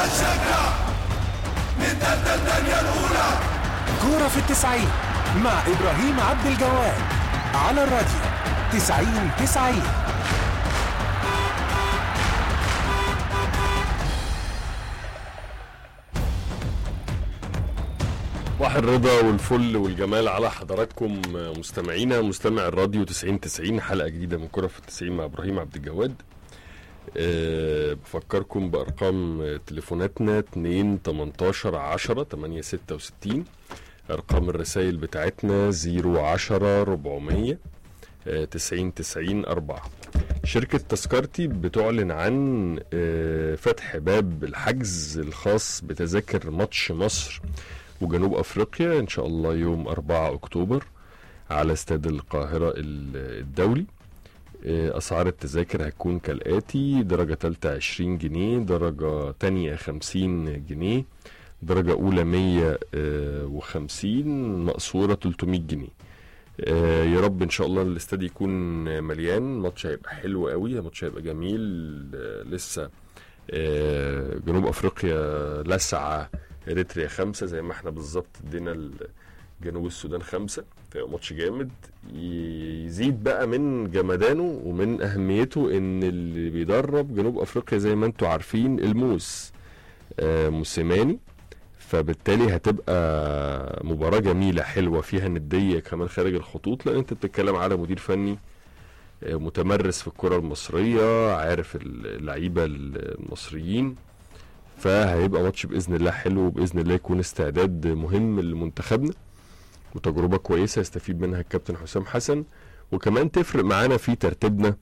هنشجع نتقدم الدنيا الأولى كورة في التسعين مع إبراهيم عبد الجواد على الراديو تسعين تسعين صباح الرضا والفل والجمال على حضراتكم مستمعينا مستمع الراديو 90 90 حلقه جديده من كره في التسعين مع ابراهيم عبد الجواد أه بفكركم بارقام تليفوناتنا 2 18 10 8 66 ارقام الرسائل بتاعتنا 010 400 آه، 90 90 4 شركة تذكرتي بتعلن عن آه، فتح باب الحجز الخاص بتذاكر ماتش مصر وجنوب افريقيا ان شاء الله يوم 4 اكتوبر على استاد القاهرة ال- الدولي آه، اسعار التذاكر هتكون كالاتي درجة تالتة 20 جنيه درجة تانية 50 جنيه درجة أولى 150 مقصورة 300 جنيه آه، يا رب ان شاء الله الاستاد يكون مليان ماتش هيبقى حلو قوي ماتش هيبقى جميل آه، لسه آه، جنوب افريقيا لسعة اريتريا خمسة زي ما احنا بالظبط ادينا ال- جنوب السودان خمسة هيبقى ماتش جامد يزيد بقى من جمدانه ومن اهميته ان اللي بيدرب جنوب افريقيا زي ما انتم عارفين الموس آه، موسيماني فبالتالي هتبقى مباراة جميلة حلوة فيها ندية كمان خارج الخطوط لأن أنت بتتكلم على مدير فني آه، متمرس في الكرة المصرية عارف اللعيبة المصريين فهيبقى ماتش بإذن الله حلو وبإذن الله يكون استعداد مهم لمنتخبنا وتجربة كويسة يستفيد منها الكابتن حسام حسن وكمان تفرق معانا في ترتيبنا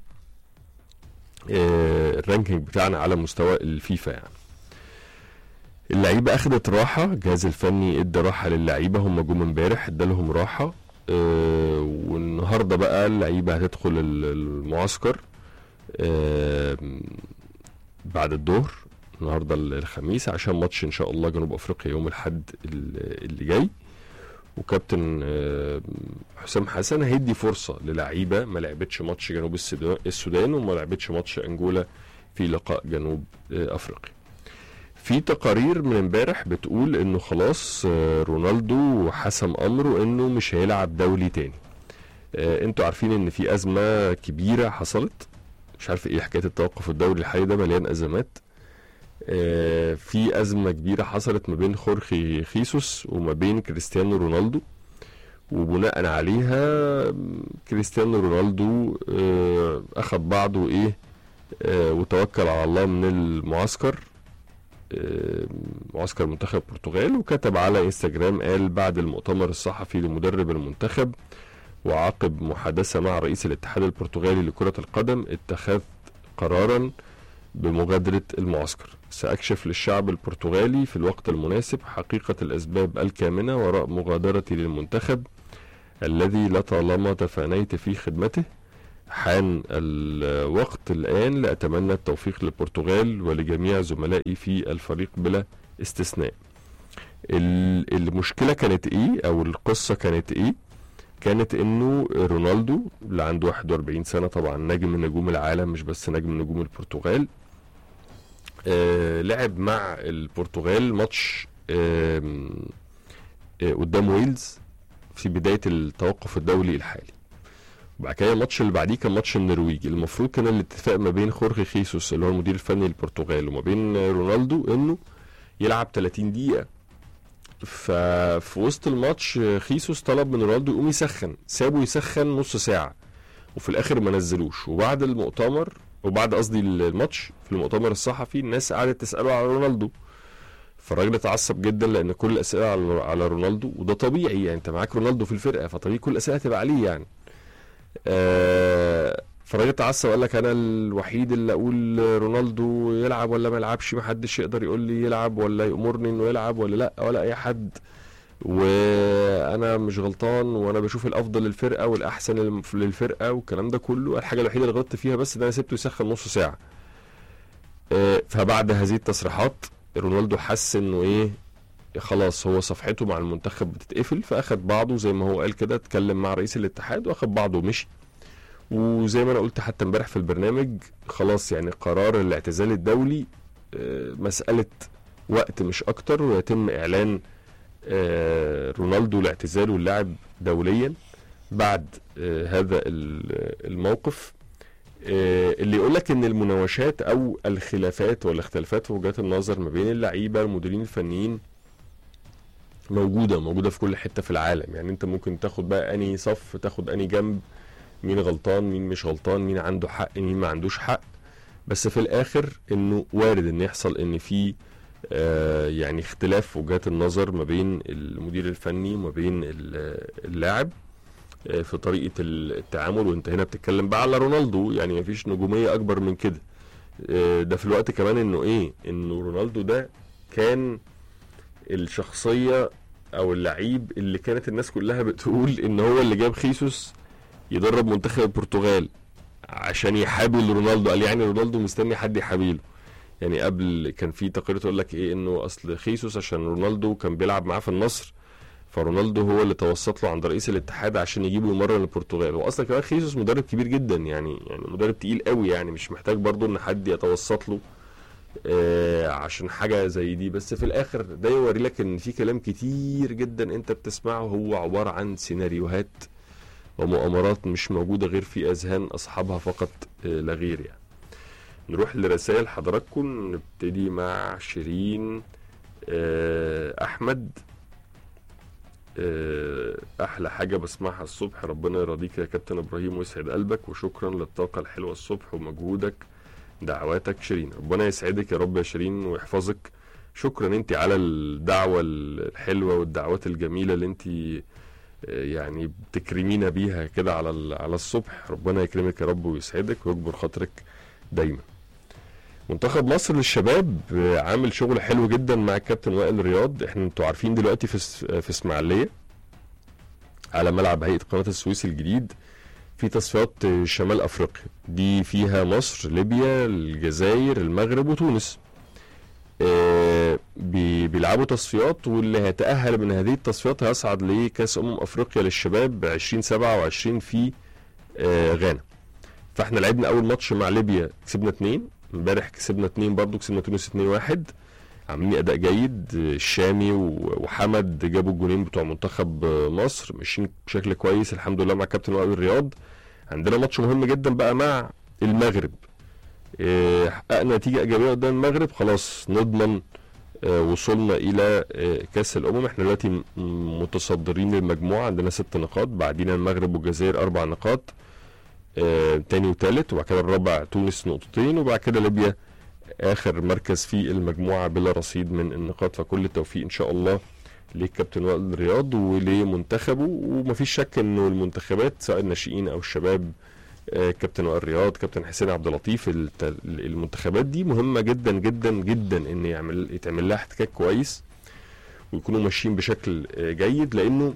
آه، الرانكينج بتاعنا على مستوى الفيفا يعني اللعيبه اخدت راحه الجهاز الفني ادى راحه للعيبه هم جم امبارح ادالهم راحه آه والنهارده بقى اللعيبه هتدخل ال- المعسكر آه بعد الظهر النهارده ال- الخميس عشان ماتش ان شاء الله جنوب افريقيا يوم الاحد ال- اللي جاي وكابتن آه، حسام حسن هيدي فرصه للعيبه ما لعبتش ماتش جنوب السودان- السودان وما لعبتش ماتش انجولا في لقاء جنوب آه، افريقيا في تقارير من امبارح بتقول انه خلاص آه، رونالدو حسم امره انه مش هيلعب دولي تاني آه، انتوا عارفين ان في ازمه كبيره حصلت مش عارف ايه حكايه التوقف الدولي الحالي ده مليان ازمات آه، في ازمه كبيره حصلت ما بين خورخي خيسوس وما بين كريستيانو رونالدو وبناء عليها م، كريستيانو رونالدو آه، اخد بعضه ايه آه، وتوكل على الله من المعسكر آه، معسكر منتخب البرتغال وكتب على انستجرام قال بعد المؤتمر الصحفي لمدرب المنتخب وعقب محادثة مع رئيس الاتحاد البرتغالي لكرة القدم اتخذت قرارا بمغادرة المعسكر سأكشف للشعب البرتغالي في الوقت المناسب حقيقة الأسباب الكامنة وراء مغادرتي للمنتخب الذي لطالما تفانيت في خدمته حان الوقت الآن لأتمنى التوفيق للبرتغال ولجميع زملائي في الفريق بلا استثناء ال- المشكلة كانت إيه أو القصة كانت إيه كانت إنه رونالدو اللي عنده 41 سنة طبعا نجم من نجوم العالم مش بس نجم من نجوم البرتغال آه لعب مع البرتغال ماتش آم، آه قدام ويلز في بداية التوقف الدولي الحالي وبعد كده الماتش اللي بعديه كان ماتش النرويج المفروض كان الاتفاق ما بين خورخي خيسوس اللي هو المدير الفني للبرتغال وما بين رونالدو انه يلعب 30 دقيقة ففي وسط الماتش خيسوس طلب من رونالدو يقوم يسخن سابه يسخن نص ساعة وفي الاخر ما نزلوش وبعد المؤتمر وبعد قصدي الماتش في المؤتمر الصحفي الناس قعدت تسأله على رونالدو فالراجل اتعصب جدا لان كل الاسئله على على رونالدو وده طبيعي يعني انت معاك رونالدو في الفرقه فطبيعي كل الاسئله هتبقى عليه يعني آه، فالراجل اتعصب وقال لك انا الوحيد اللي اقول رونالدو يلعب ولا ما يلعبش محدش يقدر يقول لي يلعب ولا يامرني انه يلعب ولا لا ولا اي حد وانا مش غلطان وانا بشوف الافضل للفرقه والاحسن للم- للفرقه والكلام ده كله الحاجه الوحيده اللي غلطت فيها بس ان انا سبته يسخن نص ساعه آه، فبعد هذه التصريحات رونالدو حس انه ايه خلاص هو صفحته مع المنتخب بتتقفل فاخد بعضه زي ما هو قال كده اتكلم مع رئيس الاتحاد واخد بعضه ومشي وزي ما انا قلت حتى امبارح في البرنامج خلاص يعني قرار الاعتزال الدولي آه، مسألة وقت مش اكتر ويتم اعلان آه، رونالدو لاعتزاله اللاعب دوليا بعد آه، هذا ال- الموقف آه، اللي يقول لك ان المناوشات او الخلافات والاختلافات في وجهات النظر ما بين اللعيبه المديرين الفنيين موجوده موجوده في كل حته في العالم يعني انت ممكن تاخد بقى اني صف تاخد اني جنب مين غلطان مين مش غلطان مين عنده حق مين ما عندوش حق بس في الاخر انه وارد ان يحصل ان في آه يعني اختلاف في وجهات النظر ما بين المدير الفني وما بين ال- اللاعب آه، في طريقه التعامل وانت هنا بتتكلم بقى على رونالدو يعني مفيش نجوميه اكبر من كده آه، ده في الوقت كمان انه ايه انه رونالدو ده كان الشخصيه او اللعيب اللي كانت الناس كلها بتقول ان هو اللي جاب خيسوس يدرب منتخب البرتغال عشان يحابل رونالدو قال يعني رونالدو مستني حد يحابيله يعني قبل كان في تقارير تقول لك ايه انه اصل خيسوس عشان رونالدو كان بيلعب معاه في النصر فرونالدو هو اللي توسط له عند رئيس الاتحاد عشان يجيبه يمرن البرتغال واصلا كمان خيسوس مدرب كبير جدا يعني يعني مدرب تقيل قوي يعني مش محتاج برضو ان حد يتوسط له آه عشان حاجه زي دي بس في الاخر ده يوري لك ان في كلام كتير جدا انت بتسمعه هو عباره عن سيناريوهات ومؤامرات مش موجوده غير في اذهان اصحابها فقط آه لا غير يعني نروح لرسائل حضراتكم نبتدي مع شيرين آه احمد آه، احلى حاجه بسمعها الصبح ربنا يرضيك يا كابتن ابراهيم ويسعد قلبك وشكرا للطاقه الحلوه الصبح ومجهودك دعواتك شيرين ربنا يسعدك يا رب يا شيرين ويحفظك شكرا انت على الدعوه الحلوه والدعوات الجميله اللي انت آه، يعني بتكرمينا بيها كده على ال- على الصبح ربنا يكرمك يا رب ويسعدك ويكبر خاطرك دايما منتخب مصر للشباب آه، عامل شغل حلو جدا مع الكابتن وائل رياض احنا انتوا عارفين دلوقتي في اس- في اسماعيليه على ملعب هيئه قناه السويس الجديد في تصفيات آه، شمال افريقيا دي فيها مصر ليبيا الجزائر المغرب وتونس آه، بي- بيلعبوا تصفيات واللي هيتأهل من هذه التصفيات هيصعد لكأس أمم أفريقيا للشباب 2027 في آه، غانا فاحنا لعبنا أول ماتش مع ليبيا كسبنا اتنين امبارح كسبنا اتنين برضو كسبنا تونس اتنين واحد عاملين اداء جيد آه، الشامي و- وحمد جابوا الجولين بتوع منتخب آه، مصر ماشيين بشكل كويس الحمد لله مع كابتن وائل الرياض عندنا ماتش مهم جدا بقى مع المغرب آه، حققنا نتيجه ايجابيه قدام المغرب خلاص نضمن آه، وصولنا الى آه، كاس الامم احنا دلوقتي م- متصدرين المجموعه عندنا ست نقاط بعدين المغرب والجزائر اربع نقاط آه، تاني وتالت وبعد كده الرابع تونس نقطتين وبعد كده ليبيا اخر مركز في المجموعه بلا رصيد من النقاط فكل التوفيق ان شاء الله للكابتن وائل رياض ولمنتخبه ومفيش شك انه المنتخبات سواء الناشئين او الشباب آه، كابتن وائل رياض كابتن حسين عبد اللطيف الت- المنتخبات دي مهمه جدا جدا جدا ان يعمل يتعمل لها احتكاك كويس ويكونوا ماشيين بشكل آه، جيد لانه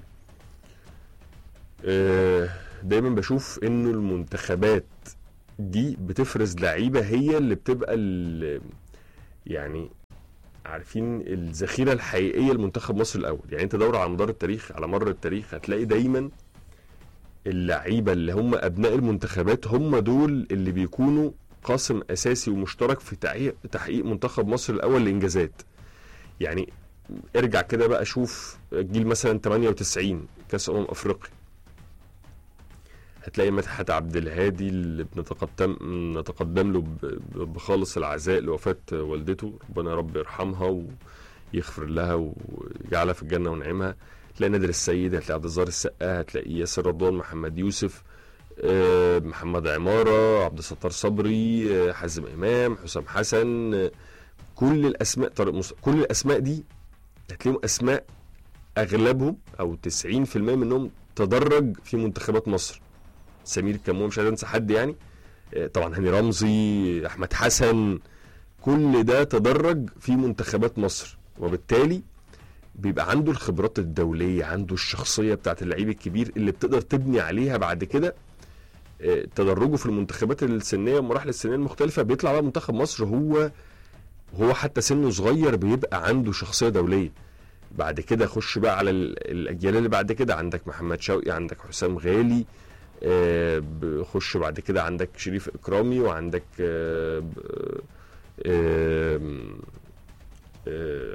آه، دايما بشوف انه المنتخبات دي بتفرز لعيبه هي اللي بتبقى ال- يعني عارفين الذخيره الحقيقيه لمنتخب مصر الاول يعني انت دور على مدار التاريخ على مر التاريخ هتلاقي دايما اللعيبه اللي هم ابناء المنتخبات هم دول اللي بيكونوا قاسم اساسي ومشترك في تحقيق تحقيق منتخب مصر الاول لانجازات يعني ارجع كده بقى شوف جيل مثلا 98 كاس امم افريقيا هتلاقي مدحت عبد الهادي اللي بنتقدم نتقدم له ب- ب- بخالص العزاء لوفاه والدته ربنا يا رب يرحمها ويغفر لها ويجعلها في الجنه ونعيمها هتلاقي نادر السيد هتلاقي عبد الظاهر السقا هتلاقي ياسر رضوان محمد يوسف آه، محمد عماره عبد الستار صبري آه، حازم امام حسام حسن آه، كل الاسماء طارق مص... كل الاسماء دي هتلاقيهم اسماء اغلبهم او 90% منهم تدرج في منتخبات مصر سمير كمون مش عايز انسى حد يعني آه، طبعا هاني رمزي احمد حسن كل ده تدرج في منتخبات مصر وبالتالي بيبقى عنده الخبرات الدوليه عنده الشخصيه بتاعت اللعيب الكبير اللي بتقدر تبني عليها بعد كده آه، تدرجه في المنتخبات السنيه والمراحل السنيه المختلفه بيطلع بقى منتخب مصر هو هو حتى سنه صغير بيبقى عنده شخصيه دوليه بعد كده خش بقى على ال- الاجيال اللي بعد كده عندك محمد شوقي عندك حسام غالي آه، بخش بعد كده عندك شريف اكرامي وعندك آه، ب- آه، آه،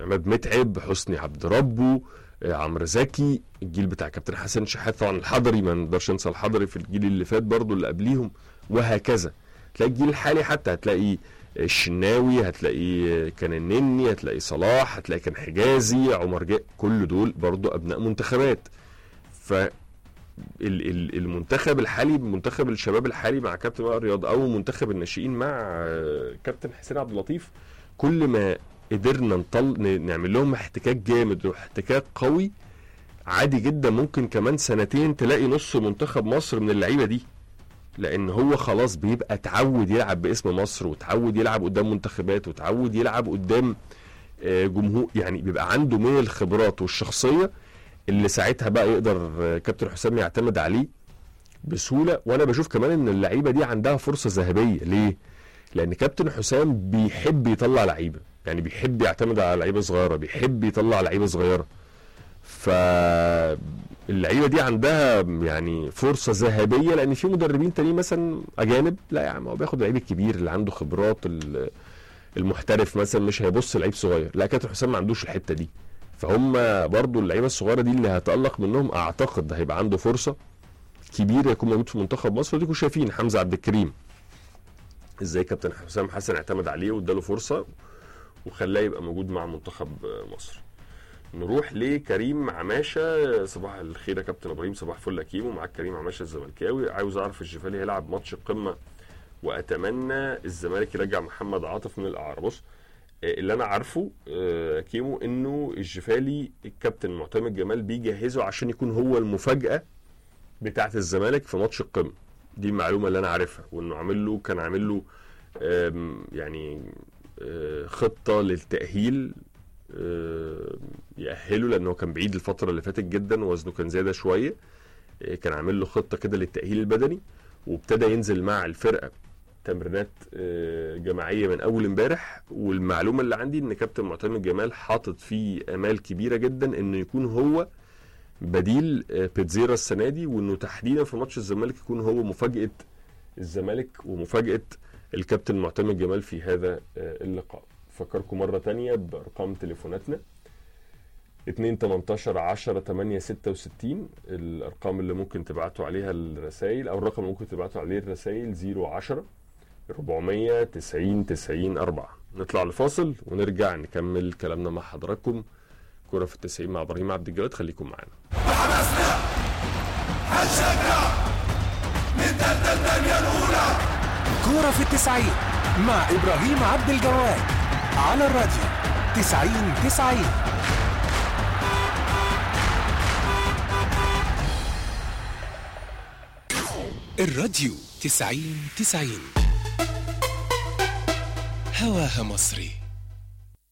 عماد متعب حسني عبد ربه آه، عمرو زكي الجيل بتاع كابتن حسن شحات طبعا الحضري ما نقدرش ننسى الحضري في الجيل اللي فات برضو اللي قبليهم وهكذا تلاقي الجيل الحالي حتى هتلاقي الشناوي هتلاقي كان النني هتلاقي صلاح هتلاقي كان حجازي عمر جاء كل دول برضو ابناء منتخبات ف ال- ال- المنتخب الحالي منتخب الشباب الحالي مع كابتن وائل رياض او منتخب الناشئين مع آه، كابتن حسين عبد اللطيف كل ما قدرنا نطل ن- نعمل لهم احتكاك جامد واحتكاك قوي عادي جدا ممكن كمان سنتين تلاقي نص منتخب مصر من اللعيبه دي لان هو خلاص بيبقى اتعود يلعب باسم مصر وتعود يلعب قدام منتخبات وتعود يلعب قدام آه، جمهور يعني بيبقى عنده من الخبرات والشخصيه اللي ساعتها بقى يقدر آه، كابتن حسام يعتمد عليه بسهوله وانا بشوف كمان ان اللعيبه دي عندها فرصه ذهبيه ليه؟ لان كابتن حسام بيحب يطلع لعيبه يعني بيحب يعتمد على لعيبه صغيره بيحب يطلع لعيبه صغيره فاللعيبه دي عندها يعني فرصه ذهبيه لان في مدربين تانيين مثلا اجانب لا يا عم هو بياخد اللعيب الكبير اللي عنده خبرات ال- المحترف مثلا مش هيبص لعيب صغير لا كابتن حسام ما عندوش الحته دي فهم برضو اللعيبه الصغيره دي اللي هتالق منهم اعتقد هيبقى عنده فرصه كبيره يكون موجود في منتخب مصر وديكوا شايفين حمزه عبد الكريم ازاي كابتن حسام حسن اعتمد عليه واداله فرصه وخلاه يبقى موجود مع منتخب مصر نروح لكريم عماشه صباح الخير يا كابتن ابراهيم صباح الفل يا كيمو معاك كريم عماشه الزملكاوي عاوز اعرف الجفالي هيلعب ماتش القمه واتمنى الزمالك يرجع محمد عاطف من الاعاره بص آه، اللي انا عارفه آه، كيمو انه الجفالي الكابتن معتمد جمال بيجهزه عشان يكون هو المفاجاه بتاعه الزمالك في ماتش القمه دي المعلومه اللي انا عارفها وانه عامل له كان عامل له آم، يعني آه، خطه للتاهيل آه، يأهله لأنه كان بعيد الفترة اللي فاتت جدا ووزنه كان زيادة شوية آه، كان عامل له خطة كده للتأهيل البدني وابتدى ينزل مع الفرقة تمرينات آه، جماعية من أول امبارح والمعلومة اللي عندي إن كابتن معتمد جمال حاطط فيه آمال كبيرة جدا إنه يكون هو بديل آه، بيتزيرا السنة دي وإنه تحديدا في ماتش الزمالك يكون هو مفاجأة الزمالك ومفاجأة الكابتن معتمد جمال في هذا آه، اللقاء فكركم مرة تانية بأرقام تليفوناتنا 2 18 10 8 66 الأرقام اللي ممكن تبعتوا عليها الرسائل أو الرقم اللي ممكن تبعتوا عليه الرسائل 010 490 90 4 نطلع لفاصل ونرجع نكمل كلامنا مع حضراتكم كرة في التسعين مع إبراهيم عبد الجواد خليكم معانا بحماسنا هنشجع نتقدم الدنيا الأولى كورة في التسعين مع إبراهيم عبد الجواد على الراديو تسعين تسعين الراديو تسعين تسعين هواها مصري